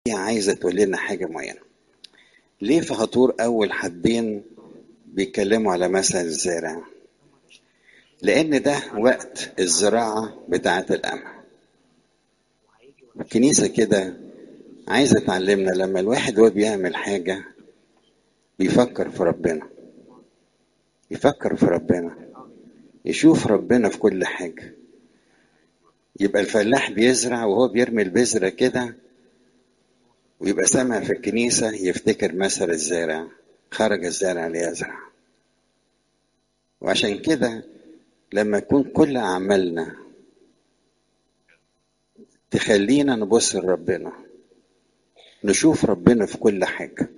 هي عايزة تقول لنا حاجة معينة ليه في هطور أول حدين بيتكلموا على مثل الزارع لأن ده وقت الزراعة بتاعة القمح الكنيسة كده عايزة تعلمنا لما الواحد وهو بيعمل حاجة بيفكر في ربنا يفكر في ربنا يشوف ربنا في كل حاجة يبقى الفلاح بيزرع وهو بيرمي البذرة كده ويبقى سامع في الكنيسة يفتكر مثل الزارع خرج الزارع ليزرع وعشان كده لما يكون كل أعمالنا تخلينا نبص لربنا نشوف ربنا في كل حاجة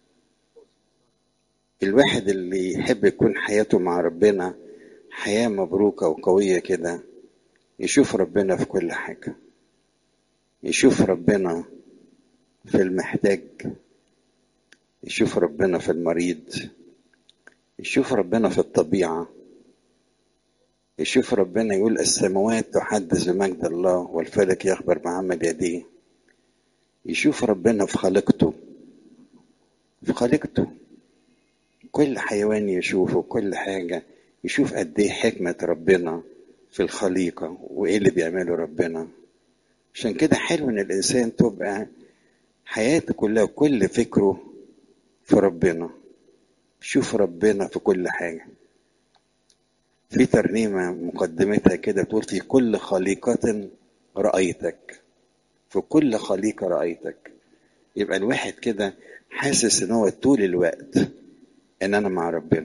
الواحد اللي يحب يكون حياته مع ربنا حياة مبروكة وقوية كده يشوف ربنا في كل حاجة يشوف ربنا في المحتاج يشوف ربنا في المريض يشوف ربنا في الطبيعة يشوف ربنا يقول السماوات تحدث بمجد الله والفلك يخبر بعمل يديه يشوف ربنا في خليقته في خليقته كل حيوان يشوفه كل حاجة يشوف قد ايه حكمة ربنا في الخليقة وايه اللي بيعمله ربنا عشان كده حلو ان الانسان تبقى حياته كلها وكل فكره في ربنا شوف ربنا في كل حاجة في ترنيمة مقدمتها كده تقول في كل خليقة رأيتك في كل خليقة رأيتك يبقى الواحد كده حاسس ان هو طول الوقت ان انا مع ربنا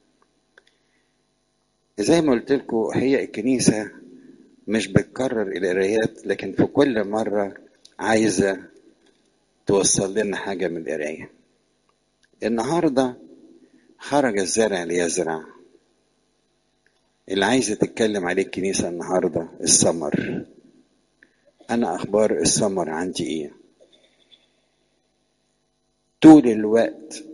زي ما قلت لكم هي الكنيسة مش بتكرر القرايات لكن في كل مرة عايزة توصل لنا حاجة من القراية النهاردة خرج الزرع ليزرع اللي عايزة تتكلم عليه الكنيسة النهاردة الثمر أنا أخبار الثمر عندي إيه طول الوقت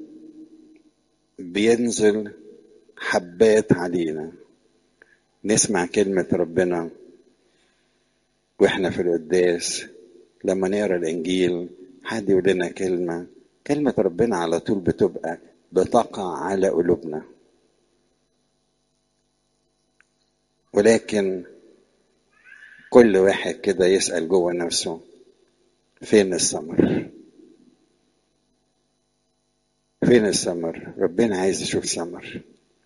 بينزل حبات علينا نسمع كلمة ربنا واحنا في القداس لما نقرا الانجيل حد يقول لنا كلمة كلمة ربنا على طول بتبقى بتقع على قلوبنا ولكن كل واحد كده يسأل جوه نفسه فين الثمر فين الثمر ربنا عايز يشوف ثمر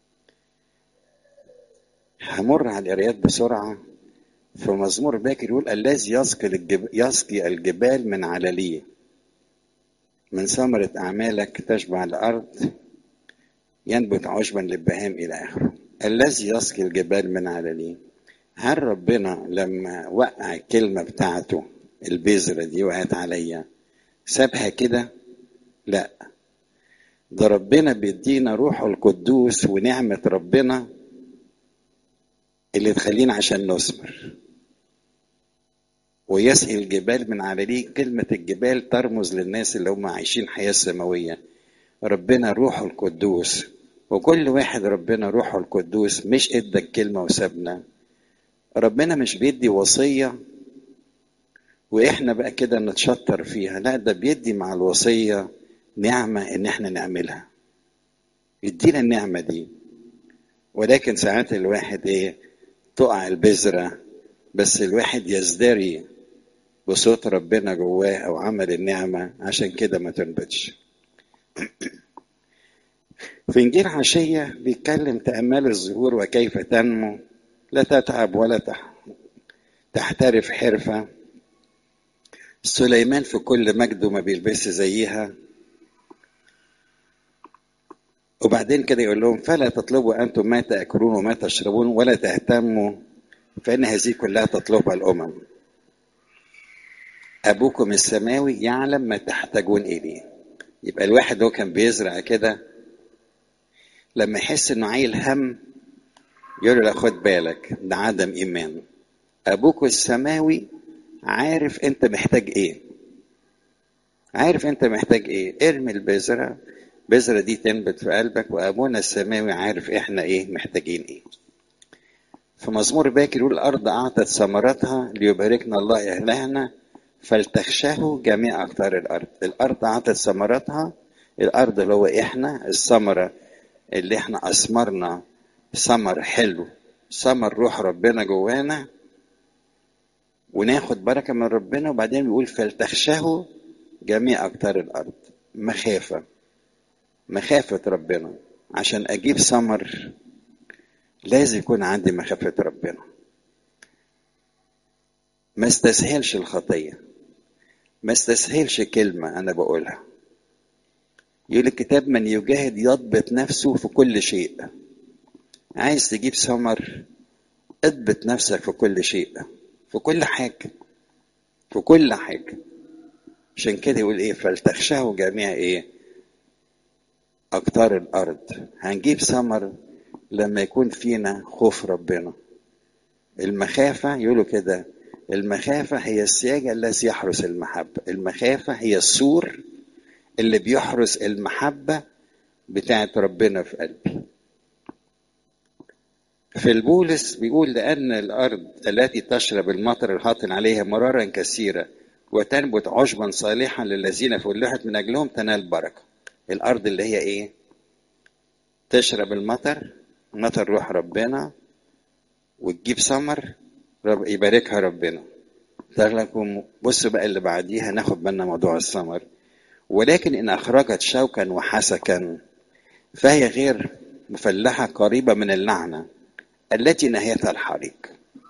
همر على القرايات بسرعة في مزمور باكر يقول الذي يسقي الجب... يسقي الجبال من علليه من ثمرة أعمالك تشبع الأرض ينبت عشبا للبهام إلى آخره الذي يسقي الجبال من علليه هل ربنا لما وقع الكلمة بتاعته البذرة دي وقعت عليا سابها كده؟ لا ده ربنا بيدينا روحه القدوس ونعمة ربنا اللي تخلينا عشان نثمر ويسقي الجبال من عليه كلمة الجبال ترمز للناس اللي هم عايشين حياة سماوية ربنا روحه القدوس وكل واحد ربنا روحه القدوس مش ادى الكلمة وسابنا ربنا مش بيدي وصية واحنا بقى كده نتشطر فيها لا ده بيدي مع الوصية نعمة ان احنا نعملها يدينا النعمة دي ولكن ساعات الواحد ايه تقع البذرة بس الواحد يزدري بصوت ربنا جواه او عمل النعمة عشان كده ما تنبتش في انجيل عشية بيتكلم تأمال الزهور وكيف تنمو لا تتعب ولا تحترف حرفة سليمان في كل مجده ما بيلبسش زيها وبعدين كده يقول لهم فلا تطلبوا أنتم ما تأكلون وما تشربون ولا تهتموا فإن هذه كلها تطلبها الأمم أبوكم السماوي يعلم ما تحتاجون إليه يبقى الواحد هو كان بيزرع كده لما يحس إنه عايل هم يقول له خد بالك ده عدم إيمان أبوك السماوي عارف أنت محتاج إيه عارف أنت محتاج إيه ارمي البذرة البذرة دي تنبت في قلبك وأبونا السماوي عارف إحنا إيه محتاجين إيه في مزمور باكر يقول الأرض أعطت ثمرتها ليباركنا الله إلهنا فلتخشاه جميع أقطار الأرض الأرض عطت ثمراتها الأرض اللي هو إحنا الثمرة اللي إحنا أثمرنا ثمر حلو ثمر روح ربنا جوانا وناخد بركة من ربنا وبعدين بيقول فلتخشاه جميع أقطار الأرض مخافة مخافة ربنا عشان أجيب ثمر لازم يكون عندي مخافة ربنا ما استسهلش الخطية ما استسهلش كلمة أنا بقولها يقول الكتاب من يجاهد يضبط نفسه في كل شيء عايز تجيب ثمر اضبط نفسك في كل شيء في كل حاجة في كل حاجة عشان كده يقول ايه فلتخشاه جميع ايه أقطار الأرض هنجيب ثمر لما يكون فينا خوف ربنا المخافة يقولوا كده المخافة هي السياج الذي يحرس المحبة المخافة هي السور اللي بيحرس المحبة بتاعت ربنا في قلبي في البولس بيقول لأن الأرض التي تشرب المطر الهاطل عليها مرارا كثيرة وتنبت عشبا صالحا للذين فلحت من أجلهم تنال بركة الأرض اللي هي إيه؟ تشرب المطر مطر روح ربنا وتجيب ثمر رب يباركها ربنا لكم بصوا بقى اللي بعديها ناخد بالنا موضوع الثمر ولكن إن أخرجت شوكا وحسكا فهي غير مفلحة قريبة من اللعنة التي نهايتها الحريق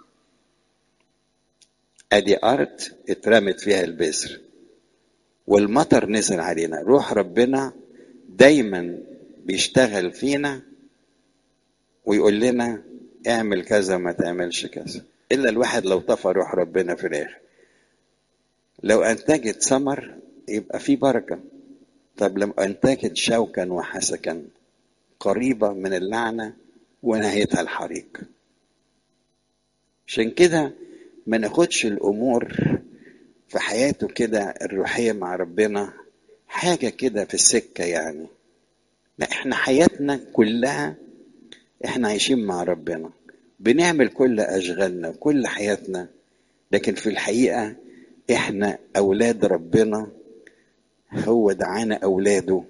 ادي ارض اترمت فيها البذر والمطر نزل علينا روح ربنا دايما بيشتغل فينا ويقول لنا اعمل كذا ما تعملش كذا الا الواحد لو طفى روح ربنا في الاخر لو انتجت ثمر يبقى في بركه طب لو انتجت شوكا وحسكا قريبه من اللعنه ونهايتها الحريق عشان كده ما ناخدش الامور في حياته كده الروحيه مع ربنا حاجه كده في السكه يعني لا احنا حياتنا كلها احنا عايشين مع ربنا بنعمل كل اشغالنا كل حياتنا لكن في الحقيقه احنا اولاد ربنا هو دعانا اولاده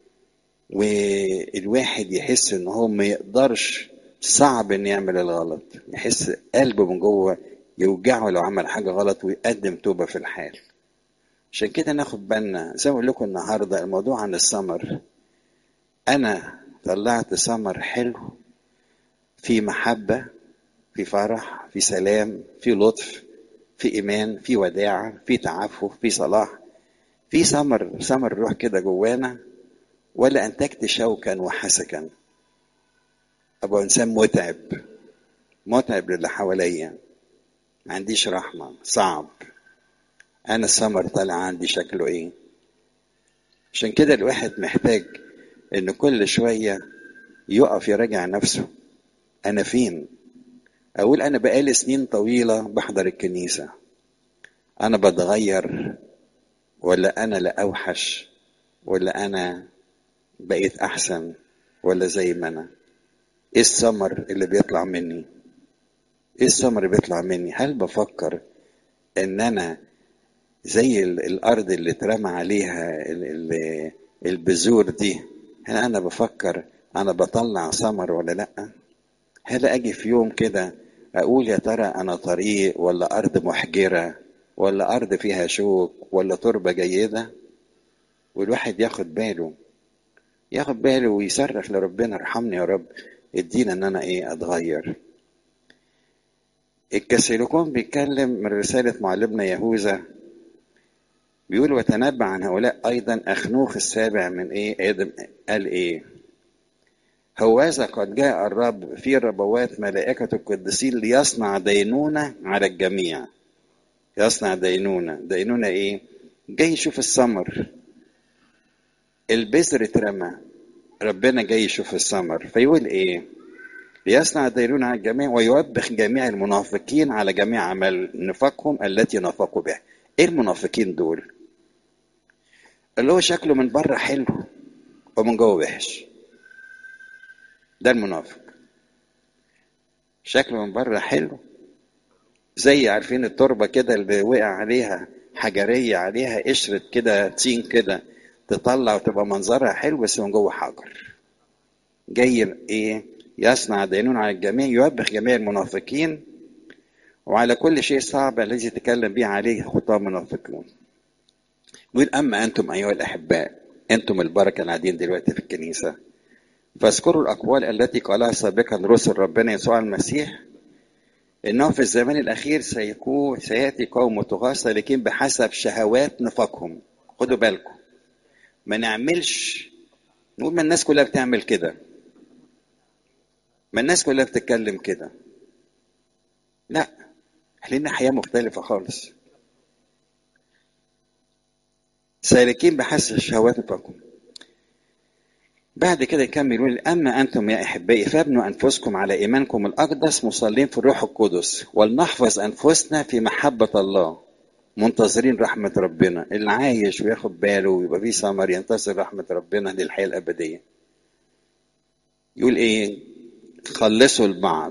والواحد يحس ان هو ما يقدرش صعب ان يعمل الغلط يحس قلبه من جوه يوجعه لو عمل حاجه غلط ويقدم توبه في الحال عشان كده ناخد بالنا زي ما اقول لكم النهارده الموضوع عن الثمر انا طلعت ثمر حلو في محبه في فرح في سلام في لطف في ايمان في وداعه في تعفف في صلاح في ثمر ثمر روح كده جوانا ولا انتجت شوكا وحسكا ابقى انسان متعب متعب للي حواليا ما عنديش رحمه صعب انا الثمر طالع عندي شكله ايه عشان كده الواحد محتاج ان كل شويه يقف يراجع نفسه انا فين اقول انا بقالي سنين طويله بحضر الكنيسه انا بتغير ولا انا لا اوحش ولا انا بقيت احسن ولا زي ما انا ايه الثمر اللي بيطلع مني ايه الثمر اللي بيطلع مني هل بفكر ان انا زي الارض اللي اترمى عليها البذور دي هل انا بفكر انا بطلع ثمر ولا لا هل اجي في يوم كده اقول يا ترى انا طريق ولا ارض محجره ولا ارض فيها شوك ولا تربه جيده والواحد ياخد باله ياخد باله ويصرخ لربنا ارحمني يا رب ادينا ان انا ايه اتغير الكسيلوكون بيتكلم من رسالة معلمنا يهوذا بيقول وتنبأ عن هؤلاء أيضا أخنوخ السابع من إيه آدم قال إيه هوذا قد جاء الرب في ربوات ملائكة القديسين ليصنع دينونة على الجميع يصنع دينونة دينونة إيه جاي يشوف الثمر البذر اترمى ربنا جاي يشوف الثمر فيقول ايه ليصنع دينون على الجميع ويوبخ جميع المنافقين على جميع عمل نفاقهم التي نفقوا بها ايه المنافقين دول اللي هو شكله من بره حلو ومن جوه وحش ده المنافق شكله من بره حلو زي عارفين التربه كده اللي وقع عليها حجريه عليها قشره كده طين كده تطلع وتبقى منظرها حلو بس من جوه حجر جاي ايه يصنع دينون على الجميع يوبخ جميع المنافقين وعلى كل شيء صعب الذي يتكلم به عليه خطاب منافقون يقول اما انتم ايها الاحباء انتم البركه اللي قاعدين دلوقتي في الكنيسه فاذكروا الاقوال التي قالها سابقا رسل ربنا يسوع المسيح انه في الزمان الاخير سيكون سياتي قوم طغاة سالكين بحسب شهوات نفاقهم خدوا بالكم ما نعملش نقول ما الناس كلها بتعمل كده ما الناس كلها بتتكلم كده لا لنا حياه مختلفه خالص سالكين بحسب شهوات نفاقهم بعد كده يكمل يقول اما انتم يا احبائي فابنوا انفسكم على ايمانكم الاقدس مصلين في الروح القدس ولنحفظ انفسنا في محبه الله منتظرين رحمه ربنا اللي عايش وياخد باله ويبقى فيه ثمر ينتظر رحمه ربنا للحياه الابديه يقول ايه خلصوا البعض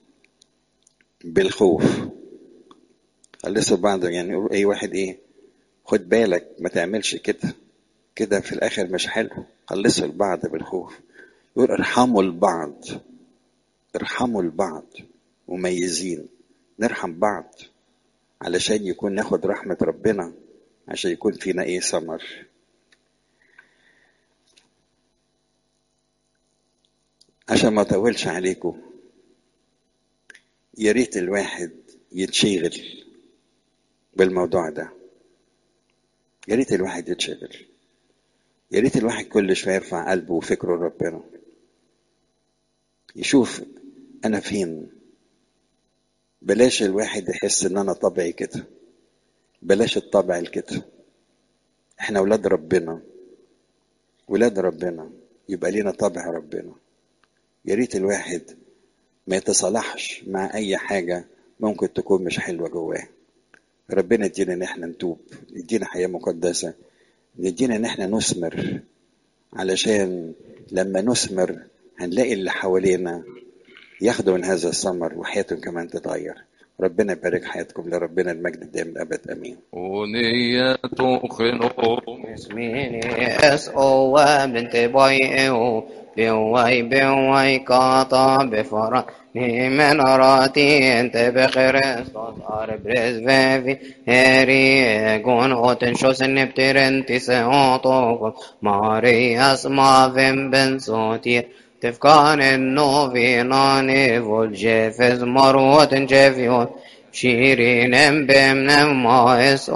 بالخوف خلصوا البعض يعني يقول اي واحد ايه خد بالك ما تعملش كده كده في الاخر مش حلو خلصوا البعض بالخوف يقول ارحموا البعض ارحموا البعض مميزين نرحم بعض علشان يكون ناخد رحمة ربنا عشان يكون فينا ايه ثمر عشان ما اطولش عليكم يا ريت الواحد يتشغل بالموضوع ده يا ريت الواحد يتشغل يا ريت الواحد كل شويه يرفع قلبه وفكره لربنا يشوف انا فين بلاش الواحد يحس ان انا طبعي كده بلاش الطبع الكده احنا ولاد ربنا ولاد ربنا يبقى لينا طبع ربنا يا ريت الواحد ما يتصالحش مع اي حاجه ممكن تكون مش حلوه جواه ربنا يدينا ان احنا نتوب يدينا حياه مقدسه يدينا ان احنا نثمر علشان لما نثمر هنلاقي اللي حوالينا ياخدوا من هذا الثمر وحياتهم كمان تتغير ربنا يبارك حياتكم لربنا المجد دائما الابد امين ونية خنو اسميني اس او بنت باي او بواي بواي قاطع بفرح من راتي انت بخريستوس اربرز فيفي هيري جون اوتن شوسن نبترنتي سيوتوكم ماري اسما فين بن صوتي تفكان النوفيناني فولجيفز مروت جيفيون شيرين بمنم مايس